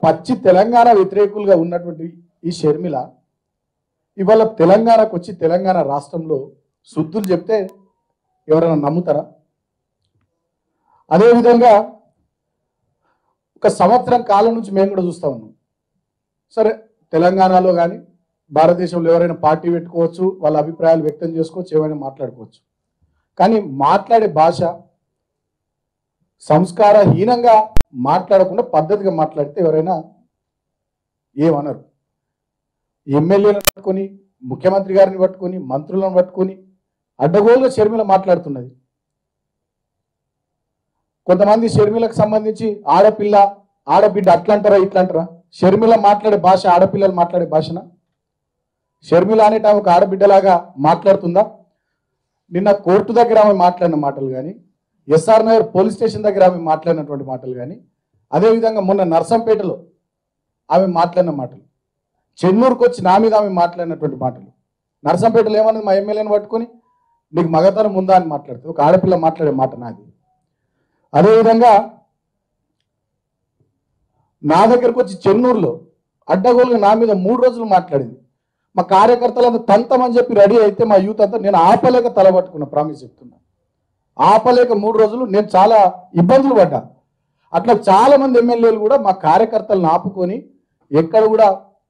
పచ్చి తెలంగాణ వ్యతిరేకులుగా ఉన్నటువంటి ఈ షర్మిల ఇవాళ తెలంగాణకు వచ్చి తెలంగాణ రాష్ట్రంలో శుద్ధులు చెప్తే ఎవరైనా నమ్ముతారా అదేవిధంగా ఒక సంవత్సరం కాలం నుంచి మేము కూడా చూస్తా ఉన్నాం సరే తెలంగాణలో కానీ భారతదేశంలో ఎవరైనా పార్టీ పెట్టుకోవచ్చు వాళ్ళ అభిప్రాయాలు వ్యక్తం చేసుకోవచ్చు ఏమైనా మాట్లాడుకోవచ్చు కానీ మాట్లాడే భాష సంస్కారహీనంగా మాట్లాడకుండా పద్ధతిగా మాట్లాడితే ఎవరైనా ఏమనరు ఎమ్మెల్యేలను పట్టుకొని ముఖ్యమంత్రి గారిని పట్టుకొని మంత్రులను పట్టుకొని అడ్డగోలుగా షర్మిల మాట్లాడుతున్నది కొంతమంది షర్మిలకు సంబంధించి ఆడపిల్ల ఆడబిడ్డ అట్లంటారా ఇట్లంటారా షర్మిల మాట్లాడే భాష ఆడపిల్లలు మాట్లాడే భాషనా షర్మిల అనేట ఆమె ఒక ఆడబిడ్డలాగా మాట్లాడుతుందా నిన్న కోర్టు దగ్గర ఆమె మాట్లాడిన మాటలు కానీ ఎస్ఆర్ నగర్ పోలీస్ స్టేషన్ దగ్గర ఆమె మాట్లాడినటువంటి మాటలు కానీ అదేవిధంగా మొన్న నర్సంపేటలో ఆమె మాట్లాడిన మాటలు చెన్నూరుకు వచ్చి నా మీద ఆమె మాట్లాడినటువంటి మాటలు నర్సంపేటలో ఏమన్నది మా ఎమ్మెల్యేని పట్టుకొని నీకు మగతనం ఉందా అని మాట్లాడుతుంది ఒక ఆడపిల్ల మాట్లాడే మాట నాది అదేవిధంగా నా దగ్గరకు వచ్చి చెన్నూరులో అడ్డగోలుగా నా మీద మూడు రోజులు మాట్లాడింది మా కార్యకర్తలంతా తంతమని చెప్పి రెడీ అయితే మా యూత్ అంతా నేను ఆపలేక తలబట్టుకున్నా ప్రామిస్ చెప్తున్నా ఆపలేక మూడు రోజులు నేను చాలా ఇబ్బందులు పడ్డా అట్లా చాలా మంది ఎమ్మెల్యేలు కూడా మా కార్యకర్తలను ఆపుకొని ఎక్కడ కూడా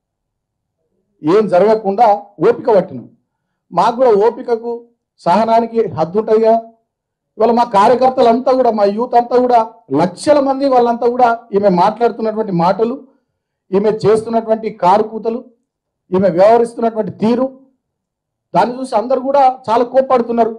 ఏం జరగకుండా ఓపిక పట్టినాం మాకు కూడా ఓపికకు సహనానికి హద్దు ఉంటుందిగా ఇవాళ మా కార్యకర్తలంతా కూడా మా యూత్ అంతా కూడా లక్షల మంది వాళ్ళంతా కూడా ఈమె మాట్లాడుతున్నటువంటి మాటలు ఈమె చేస్తున్నటువంటి కారు కూతలు ఈమె వ్యవహరిస్తున్నటువంటి తీరు దాన్ని చూసి అందరు కూడా చాలా కోప్పడుతున్నారు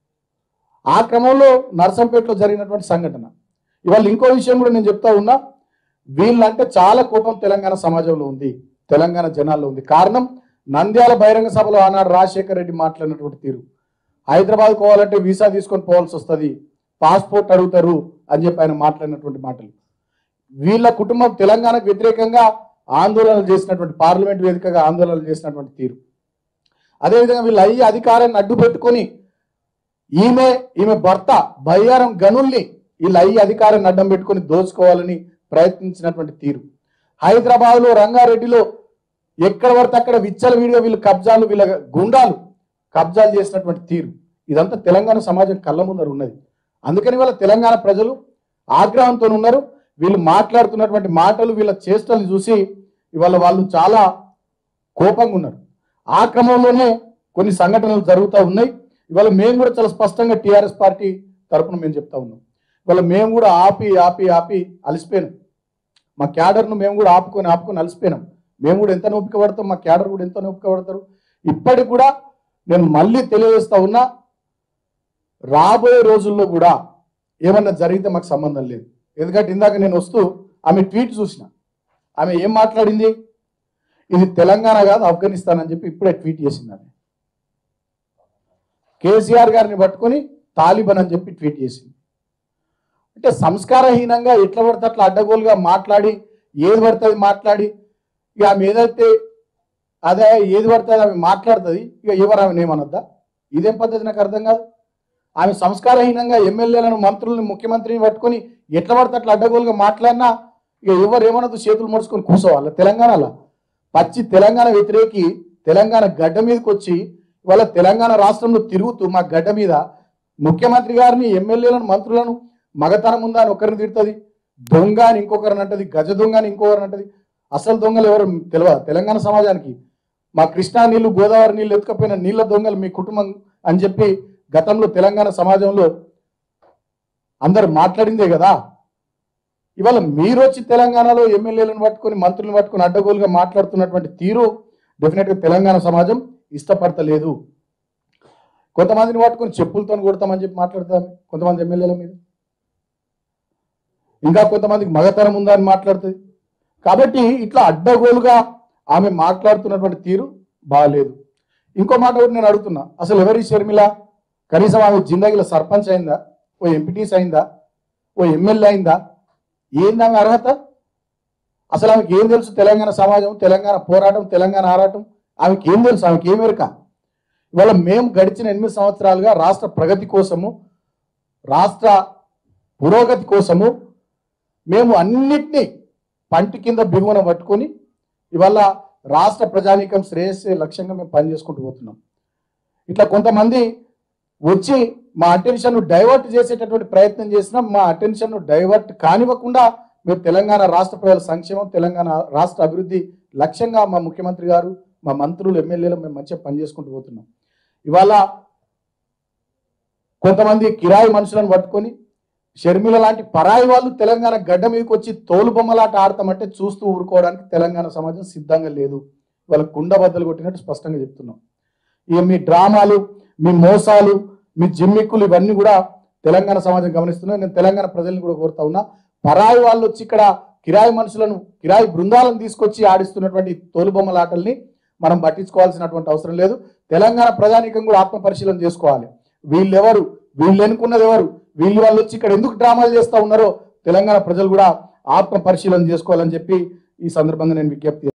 ఆ క్రమంలో నర్సంపేటలో జరిగినటువంటి సంఘటన ఇవాళ ఇంకో విషయం కూడా నేను చెప్తా ఉన్నా వీళ్ళంటే చాలా కోపం తెలంగాణ సమాజంలో ఉంది తెలంగాణ జనాల్లో ఉంది కారణం నంద్యాల బహిరంగ సభలో ఆనాడు రాజశేఖర రెడ్డి మాట్లాడినటువంటి తీరు హైదరాబాద్ పోవాలంటే వీసా తీసుకొని పోవాల్సి వస్తుంది పాస్పోర్ట్ అడుగుతారు అని చెప్పి ఆయన మాట్లాడినటువంటి మాటలు వీళ్ళ కుటుంబం తెలంగాణకు వ్యతిరేకంగా ఆందోళనలు చేసినటువంటి పార్లమెంట్ వేదికగా ఆందోళనలు చేసినటువంటి తీరు అదేవిధంగా వీళ్ళు అయ్యి అధికారాన్ని అడ్డు పెట్టుకొని ఈమె ఈమె భర్త బయ్యారం గనుల్ని వీళ్ళు అయ్యి అధికారాన్ని అడ్డం పెట్టుకొని దోచుకోవాలని ప్రయత్నించినటువంటి తీరు హైదరాబాద్లో రంగారెడ్డిలో ఎక్కడ పడితే అక్కడ విచ్చల వీడిగా వీళ్ళు కబ్జాలు వీళ్ళ గుండాలు కబ్జాలు చేసినటువంటి తీరు ఇదంతా తెలంగాణ సమాజం కళ్ళ ముందర ఉన్నది అందుకని వాళ్ళ తెలంగాణ ప్రజలు ఆగ్రహంతో ఉన్నారు వీళ్ళు మాట్లాడుతున్నటువంటి మాటలు వీళ్ళ చేష్టలు చూసి ఇవాళ వాళ్ళు చాలా కోపంగా ఉన్నారు ఆ క్రమంలోనే కొన్ని సంఘటనలు జరుగుతూ ఉన్నాయి ఇవాళ మేము కూడా చాలా స్పష్టంగా టీఆర్ఎస్ పార్టీ తరపున మేము చెప్తా ఉన్నాం ఇవాళ మేము కూడా ఆపి ఆపి ఆపి అలసిపోయినాం మా క్యాడర్ను మేము కూడా ఆపుకొని ఆపుకొని అలసిపోయినాం మేము కూడా ఎంత నొప్పిక పడతాం మా క్యాడర్ కూడా ఎంత నొప్పిక పడతారు ఇప్పటికి కూడా నేను మళ్ళీ తెలియజేస్తా ఉన్నా రాబోయే రోజుల్లో కూడా ఏమన్నా జరిగితే మాకు సంబంధం లేదు ఎందుకంటే ఇందాక నేను వస్తూ ఆమె ట్వీట్ చూసిన ఆమె ఏం మాట్లాడింది ఇది తెలంగాణ కాదు ఆఫ్ఘనిస్తాన్ అని చెప్పి ఇప్పుడే ట్వీట్ చేసింది ఆమె కేసీఆర్ గారిని పట్టుకొని తాలిబన్ అని చెప్పి ట్వీట్ చేసింది అంటే సంస్కారహీనంగా ఎట్లా పడితే అట్లా అడ్డగోలుగా మాట్లాడి ఏది పడుతుంది మాట్లాడి ఇక ఆమె ఏదైతే అదే ఏది పడుతుంది ఆమె మాట్లాడుతుంది ఇక ఎవరు ఆమె ఏమనొద్దా ఇదేం పద్ధతి నాకు అర్థం కాదు ఆమె సంస్కారహీనంగా ఎమ్మెల్యేలను మంత్రులను ముఖ్యమంత్రిని పట్టుకొని ఎట్లా పడితే అట్లా అడ్డగోలుగా మాట్లాడినా ఇక ఎవరు ఏమనొద్దు చేతులు ముడుచుకొని కూర్చోవాలి తెలంగాణలో పచ్చి తెలంగాణ వ్యతిరేకి తెలంగాణ గడ్డ మీదకి వచ్చి ఇవాళ తెలంగాణ రాష్ట్రంలో తిరుగుతూ మా గడ్డ మీద ముఖ్యమంత్రి గారిని ఎమ్మెల్యేలను మంత్రులను మగతనం ఉందా అని ఒకరిని తిడుతుంది దొంగ అని ఇంకొకరిని అంటది గజ దొంగ అని ఇంకొకరిని అంటది అసలు దొంగలు ఎవరు తెలియదు తెలంగాణ సమాజానికి మా కృష్ణా నీళ్లు గోదావరి నీళ్లు ఎత్తుకపోయిన నీళ్ళ దొంగలు మీ కుటుంబం అని చెప్పి గతంలో తెలంగాణ సమాజంలో అందరు మాట్లాడిందే కదా ఇవాళ మీరు వచ్చి తెలంగాణలో ఎమ్మెల్యేలను పట్టుకొని మంత్రులను పట్టుకొని అడ్డగోలుగా మాట్లాడుతున్నటువంటి తీరు డెఫినెట్గా తెలంగాణ సమాజం ఇష్టపడతలేదు కొంతమందిని పట్టుకొని చెప్పులతో కొడతామని చెప్పి మాట్లాడతాం కొంతమంది ఎమ్మెల్యేల మీద ఇంకా కొంతమందికి మగతనం ఉందా అని మాట్లాడుతుంది కాబట్టి ఇట్లా అడ్డగోలుగా ఆమె మాట్లాడుతున్నటువంటి తీరు బాగాలేదు ఇంకో మాట కూడా నేను అడుగుతున్నా అసలు ఎవరి షర్మిల కనీసం ఆమె జిందగీలో సర్పంచ్ అయిందా ఓ ఎంపీటీస్ అయిందా ఓ ఎమ్మెల్యే అయిందా ఏంది ఆమె అర్హత అసలు ఆమెకి ఏం తెలుసు తెలంగాణ సమాజం తెలంగాణ పోరాటం తెలంగాణ ఆరాటం ఆమెకి ఏం తెలుసు ఆమెకి ఏం ఎరుక ఇవాళ మేము గడిచిన ఎనిమిది సంవత్సరాలుగా రాష్ట్ర ప్రగతి కోసము రాష్ట్ర పురోగతి కోసము మేము అన్నిటినీ పంటి కింద బిగువన పట్టుకొని ఇవాళ రాష్ట్ర ప్రజానీకం శ్రేయస్సే లక్ష్యంగా మేము పనిచేసుకుంటూ పోతున్నాం ఇట్లా కొంతమంది వచ్చి మా అటెన్షన్ డైవర్ట్ చేసేటటువంటి ప్రయత్నం చేసినా మా అటెన్షన్ డైవర్ట్ కానివ్వకుండా మేము తెలంగాణ రాష్ట్ర ప్రజల సంక్షేమం తెలంగాణ రాష్ట్ర అభివృద్ధి లక్ష్యంగా మా ముఖ్యమంత్రి గారు మా మంత్రులు ఎమ్మెల్యేలు మేము మంచిగా పనిచేసుకుంటూ పోతున్నాం ఇవాళ కొంతమంది కిరాయి మనుషులను పట్టుకొని షర్మిల లాంటి పరాయి వాళ్ళు తెలంగాణ గడ్డ మీదకి వచ్చి తోలు బొమ్మలాట ఆడతామంటే చూస్తూ ఊరుకోవడానికి తెలంగాణ సమాజం సిద్ధంగా లేదు వాళ్ళ కుండ బద్దలు కొట్టినట్టు స్పష్టంగా చెప్తున్నాం ఇక మీ డ్రామాలు మీ మోసాలు మీ జిమ్మిక్కులు ఇవన్నీ కూడా తెలంగాణ సమాజం గమనిస్తున్నా నేను తెలంగాణ ప్రజల్ని కూడా కోరుతా ఉన్నా పరాయి వాళ్ళు వచ్చి ఇక్కడ కిరాయి మనుషులను కిరాయి బృందాలను తీసుకొచ్చి ఆడిస్తున్నటువంటి తోలుబొమ్మలాటల్ని మనం పట్టించుకోవాల్సినటువంటి అవసరం లేదు తెలంగాణ ప్రజానీకం కూడా ఆత్మ పరిశీలన చేసుకోవాలి వీళ్ళెవరు వీళ్ళు ఎన్నుకున్నది ఎవరు వీళ్ళు వాళ్ళు వచ్చి ఇక్కడ ఎందుకు డ్రామాలు చేస్తూ ఉన్నారో తెలంగాణ ప్రజలు కూడా ఆత్మ పరిశీలన చేసుకోవాలని చెప్పి ఈ సందర్భంగా నేను విజ్ఞప్తి